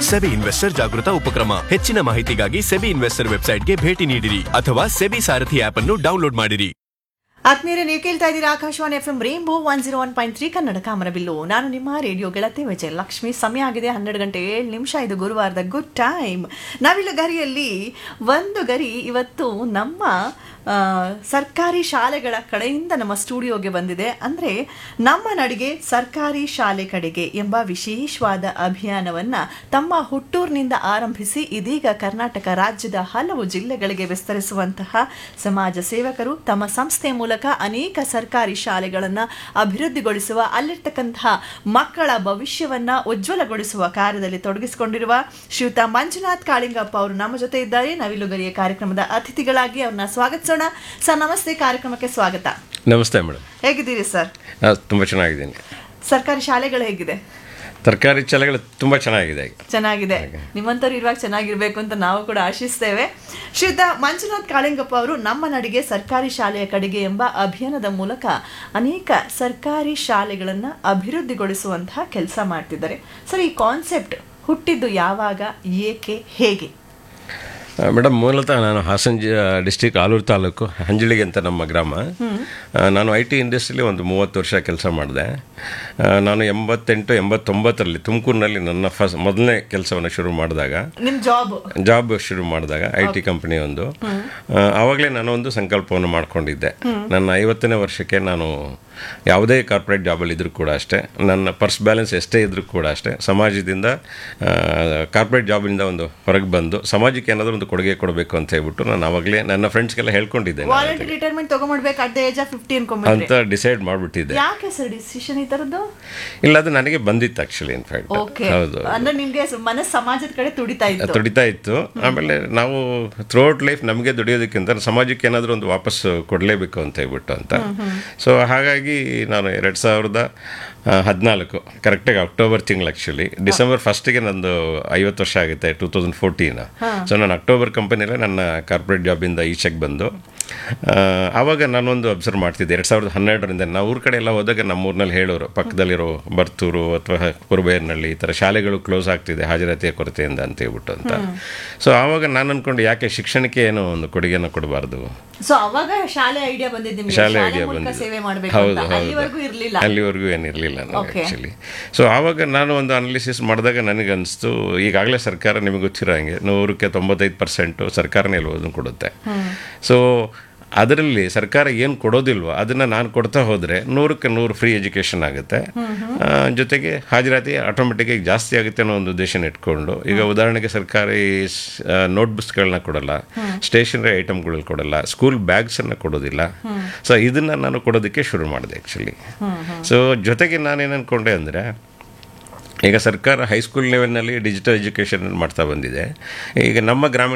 SEBI investor ಜಾಗೃತ ಉಪಕ್ರಮ ಹೆಚ್ಚಿನ ಮಾಹಿತಿಗಾಗಿ ಸೆಬಿ ಇನ್ವೆಸ್ಟರ್ ವೆಬ್ಸೈಟ್ಗೆ ಭೇಟಿ ನೀಡಿರಿ ಅಥವಾ ಸೆಬಿ ಸಾರಥಿ ಆಪ್ ಅನ್ನು ಡೌನ್ಲೋಡ್ ಮಾಡಿರಿ ಆತ್ಮೀಯರೇ ನೀವು ಕೇಳ್ತಾ ಇದ್ದೀರಾ Akashvani F M rainbow one zero one point three Kannada ಕಾಮರಬಿಲ್ಲು ನಾನು ನಿಮ್ಮ ರೇಡಿಯೋ ಗೆಳತಿ ವಿಜಯ ಲಕ್ಷ್ಮಿ ಸಮಯ ಆಗಿದೆ ಹನ್ನೆರಡು ಗಂಟೆ ಏಳು ನಿಮಿಷ ಇದು ಗುರುವಾರದ ಗುಡ್ ಟೈಮ್ ನಾವಿಲ್ಲ ಗರಿಯಲ್ಲಿ ಒಂದು ಗರಿ ಇವತ್ತು ನಮ್ಮ ಆ, ಸರ್ಕಾರಿ ಶಾಲೆಗಳ ಕಡೆಯಿಂದ ನಮ್ಮ ಸ್ಟುಡಿಯೋಗೆ ಬಂದಿದೆ ಅಂದರೆ ನಮ್ಮ ನಡಿಗೆ ಸರ್ಕಾರಿ ಶಾಲೆ ಕಡೆಗೆ ಎಂಬ ವಿಶೇಷವಾದ ಅಭಿಯಾನವನ್ನ ತಮ್ಮ ಹುಟ್ಟೂರಿನಿಂದ ಆರಂಭಿಸಿ ಇದೀಗ ಕರ್ನಾಟಕ ರಾಜ್ಯದ ಹಲವು ಜಿಲ್ಲೆಗಳಿಗೆ ವಿಸ್ತರಿಸುವಂತಹ ಸಮಾಜ ಸೇವಕರು ತಮ್ಮ ಸಂಸ್ಥೆ ಮೂಲಕ ಅನೇಕ ಸರ್ಕಾರಿ ಶಾಲೆಗಳನ್ನು ಅಭಿವೃದ್ಧಿಗೊಳಿಸುವ ಅಲ್ಲಿರ್ತಕ್ಕಂತಹ ಮಕ್ಕಳ ಭವಿಷ್ಯವನ್ನ ಉಜ್ವಲಗೊಳಿಸುವ ಕಾರ್ಯದಲ್ಲಿ ತೊಡಗಿಸಿಕೊಂಡಿರುವ ಶ್ರೀಯುತ ಮಂಜುನಾಥ್ ಕಾಳಿಂಗಪ್ಪ ಅವರು ನಮ್ಮ ಜೊತೆ ಇದ್ದಾರೆ ನವಿಲುಗರಿಯ ಕಾರ್ಯಕ್ರಮದ ಅತಿಥಿಗಳಾಗಿ ಅವ್ರನ್ನ ಸ್ವಾಗತಿಸೋಣ ಸರ್ ನಮಸ್ತೆ ಕಾರ್ಯಕ್ರಮಕ್ಕೆ ಸ್ವಾಗತ ನಮಸ್ತೆ ಮೇಡಮ್ ಹೇಗಿದ್ದೀರಿ ಸರ್ ತುಂಬ ಚೆನ್ನಾಗಿದ್ದೀನಿ ಸರ್ಕಾರಿ ಶಾಲೆಗಳು ಹೇಗಿದೆ ತರಕಾರಿ ಶಾಲೆಗಳು ತುಂಬ ಚೆನ್ನಾಗಿದೆ ಈಗ ಚೆನ್ನಾಗಿದೆ ನಿಮ್ಮಂತವ್ರು ಇರುವಾಗ ಚೆನ್ನಾಗಿರ್ಬೇಕು ಅಂತ ನಾವು ಕೂಡ ಆಶಿಸ್ತೇವೆ ಶ್ರೀಯುತ ಮಂಜುನಾಥ್ ಕಾಳಿಂಗಪ್ಪ ಅವರು ನಮ್ಮ ನಡಿಗೆ ಸರ್ಕಾರಿ ಶಾಲೆಯ ಕಡೆಗೆ ಎಂಬ ಅಭಿಯಾನದ ಮೂಲಕ ಅನೇಕ ಸರ್ಕಾರಿ ಶಾಲೆಗಳನ್ನು ಅಭಿವೃದ್ಧಿಗೊಳಿಸುವಂತಹ ಕೆಲಸ ಮಾಡ್ತಿದ್ದಾರೆ ಸರ್ ಈ ಕಾನ್ಸೆಪ್ಟ್ ಹುಟ್ಟಿದ್ದು ಯಾವಾಗ ಏಕೆ ಹೇಗೆ ಮೇಡಮ್ ಮೂಲತಃ ನಾನು ಹಾಸನ ಡಿಸ್ಟಿಕ್ ಆಲೂರು ತಾಲೂಕು ಹಂಜಳಿಗೆ ಅಂತ ನಮ್ಮ ಗ್ರಾಮ ಆ, ನಾನು ಐ ಟಿ ಇಂಡಸ್ಟ್ರಿಲಿ ಒಂದು ಮೂವತ್ತು ವರ್ಷ ಕೆಲಸ ಮಾಡಿದೆ ಆ, ನಾನು ಎಂಬತ್ತೆಂಟು ಎಂಬತ್ತೊಂಬತ್ತರಲ್ಲಿ ತುಮಕೂರಿನಲ್ಲಿ ನನ್ನ ಫಸ್ಟ್ ಮೊದಲನೇ ಕೆಲಸವನ್ನು ಶುರು ಮಾಡಿದಾಗ ನಿಮ್ ಜಾಬ್ ಜಾಬ್ ಶುರು ಮಾಡಿದಾಗ ಐ ಟಿ ಕಂಪನಿ ಒಂದು ಆ, ಆವಾಗಲೇ ನಾನು ಒಂದು ಸಂಕಲ್ಪವನ್ನು ಮಾಡ್ಕೊಂಡಿದ್ದೆ ನನ್ನ ಐವತ್ತನೇ ವರ್ಷಕ್ಕೆ ನಾನು ಯಾವುದೇ ಕಾರ್ಪೊರೇಟ್ ಜಾಬಲ್ಲಿ ಇದ್ರೂ ಕೂಡ ಅಷ್ಟೇ ನನ್ನ ಪರ್ಸ್ ಬ್ಯಾಲೆನ್ಸ್ ಎಷ್ಟೇ ಇದ್ರೂ ಕೂಡ ಅಷ್ಟೇ ಸಮಾಜದಿಂದ ಕಾರ್ಪೊರೇಟ್ ಜಾಬಿಂದ ಒಂದು ಹೊರಗೆ ಬಂದು ಸಮಾಜಕ್ಕೆ ಏನಾದರೂ ಒಂದು ಕೊಡುಗೆ ಕೊಡಬೇಕು ಅಂತ ಹೇಳ್ಬಿಟ್ಟು ನಾನು ಆವಾಗಲೇ ನನ್ನ ಫ್ರೆಂಡ್ಸ್ಗೆಲ್ಲ ಹೇಳ್ಕೊಂಡಿದ್ದೆ ನಾನು ವಾಲಂಟಿ ರಿಟೈರ್ಮೆಂಟ್ ತಗೊಂಡ್ಬೇಕು at the age of fifty ಅನ್ಕೊಂಡ್ಬಿಟ್ರಿ ಅಂತ ಡಿಸೈಡ್ ಮಾಡಿಬಿಟ್ಟಿದ್ದೆ ಯಾಕೆ ಸರ್ ಡಿಸಿಷನ್ ಈ ತರದ್ದು ಇಲ್ಲ ಅದು ನನಗೆ ಬಂದಿತ್ತು ಆ್ಯಕ್ಚುಲಿ ಇನ್ಫ್ಯಾಕ್ಟ್ ಓಕೆ ಹೌದು ಅಂದ್ರೆ ನಿಮ್ಗೆ ಮನಸ್ ಸಮಾಜದ ಕಡೆ ತುಡಿತಾ ಇತ್ತು ತುಡಿತಾ ಇತ್ತು ಆಮೇಲೆ ನಾವು ಥ್ರೂಔಟ್ ಲೈಫ್ ನಮಗೆ ದುಡಿಯೋದಕ್ಕಿಂತ ಸಮಾಜಕ್ಕೆ ಏನಾದರೂ ಒಂದು ವಾಪಸ್ ಕೊಡಲೇಬೇಕು ಅಂತ ಹೇಳ್ಬಿಟ್ಟು ಅಂತ ಸೊ ಹಾಗಾಗಿ ನಾನು ಎರಡು ಸಾವಿರದ ಹದಿನಾಲ್ಕು ಕರೆಕ್ಟಾಗಿ ಅಕ್ಟೋಬರ್ ತಿಂಗಳು ಆ್ಯಕ್ಚುಲಿ ಡಿಸೆಂಬರ್ ಫಸ್ಟಿಗೆ ನಂದು ಐವತ್ತು ವರ್ಷ ಆಗುತ್ತೆ ಟೂ ತೌಸಂಡ್ ಫೋರ್ಟೀನ್ ಸೊ ನಾನು ಅಕ್ಟೋಬರ್ ಕಂಪನಿಯಲ್ಲೇ ನನ್ನ ಕಾರ್ಪೊರೇಟ್ ಜಾಬಿಂದ ಈಚೆಗೆ ಬಂದು ಆ, ಆವಾಗ ನಾನೊಂದು ಅಬ್ಸರ್ವ್ ಮಾಡ್ತಿದ್ದೆ ಎರಡು ಸಾವಿರದ ಹನ್ನೆರಡರಿಂದ ನಾವು ಊರ ಕಡೆ ಎಲ್ಲ ಹೋದಾಗ ನಮ್ಮ ಊರಿನಲ್ಲಿ ಹೇಳೋರು ಪಕ್ಕದಲ್ಲಿರೋ ಬರ್ತೂರು ಅಥವಾ ಕುರುಬೇರ್ನಳ್ಳಿ ಈ ಥರ ಶಾಲೆಗಳು ಕ್ಲೋಸ್ ಆಗ್ತಿದೆ ಹಾಜರಾತಿಯ ಕೊರತೆಯಿಂದ ಅಂತ ಹೇಳ್ಬಿಟ್ಟು ಅಂತ ಸೊ ಆವಾಗ ನಾನು ಅನ್ಕೊಂಡು ಯಾಕೆ ಶಿಕ್ಷಣಕ್ಕೆ ಏನೋ ಒಂದು ಕೊಡುಗೆನ ಕೊಡಬಾರ್ದು ಸೊ ಅವಾಗ ಶಾಲೆ ಐಡಿಯಾ ಬಂದಿದ್ದು ನಿಮ್ಗೆ ಶಾಲೆ ಶಾಲೆ ಐಡಿಯಾ ಮೂಲಕ ಬಂದಿದ್ದು ಸೇವೆ ಮಾಡಬೇಕು ಹೌದು ಅಂತ ಹೌದು ಅಲ್ಲಿವರೆಗೂ ಇರ್ಲಿಲ್ಲ ಅಲ್ಲಿವರೆಗೂ ಏನಿರಲಿಲ್ಲ ನನಗೆ Okay. ಆ್ಯಕ್ಚುಲಿ ಸೊ ಆವಾಗ ನಾನು ಒಂದು ಅನಾಲಿಸಿಸ್ ಮಾಡಿದಾಗ ನನಗೆ ಅನಿಸ್ತು ಈಗಾಗಲೇ ಸರ್ಕಾರ ನಿಮಗೆ ಗೊತ್ತಿರೋ ಹಾಗೆ ನೂರಕ್ಕೆ ತೊಂಬತ್ತೈದು ಪರ್ಸೆಂಟು ಸರ್ಕಾರನೇ ಎಲ್ಲವನ್ನು ಕೊಡುತ್ತೆ ಸೊ ಅದರಲ್ಲಿ ಸರ್ಕಾರ ಏನು ಕೊಡೋದಿಲ್ವೋ ಅದನ್ನು ನಾನು ಕೊಡ್ತಾ ಹೋದರೆ ನೂರಕ್ಕೆ ನೂರು ಫ್ರೀ ಎಜುಕೇಷನ್ ಆಗುತ್ತೆ ಆ, ಜೊತೆಗೆ ಹಾಜರಾತಿ ಆಟೋಮೆಟಿಕ್ಕಾಗಿ ಜಾಸ್ತಿ ಆಗುತ್ತೆ ಅನ್ನೋ ಒಂದು ಉದ್ದೇಶನ ಇಟ್ಕೊಂಡು ಈಗ ಉದಾಹರಣೆಗೆ ಸರ್ಕಾರಿ ನೋಟ್ಬುಕ್ಸ್ಗಳನ್ನ ಕೊಡಲ್ಲ ಸ್ಟೇಷನರಿ ಐಟಮ್ಗಳು ಕೊಡಲ್ಲ ಸ್ಕೂಲ್ ಬ್ಯಾಗ್ಸನ್ನು ಕೊಡೋದಿಲ್ಲ ಸೊ ಇದನ್ನು ನಾನು ಕೊಡೋದಕ್ಕೆ ಶುರು ಮಾಡಿದೆ ಆ್ಯಕ್ಚುಲಿ ಸೊ ಜೊತೆಗೆ ನಾನೇನು ಅಂದ್ಕೊಂಡೆ ಅಂದರೆ ಈಗ ಸರ್ಕಾರ ಹೈಸ್ಕೂಲ್ ಲೆವೆಲ್ನಲ್ಲಿ ಡಿಜಿಟಲ್ ಎಜುಕೇಷನ್ ಮಾಡ್ತಾ ಬಂದಿದೆ ಈಗ ನಮ್ಮ ಗ್ರಾಮೀಣ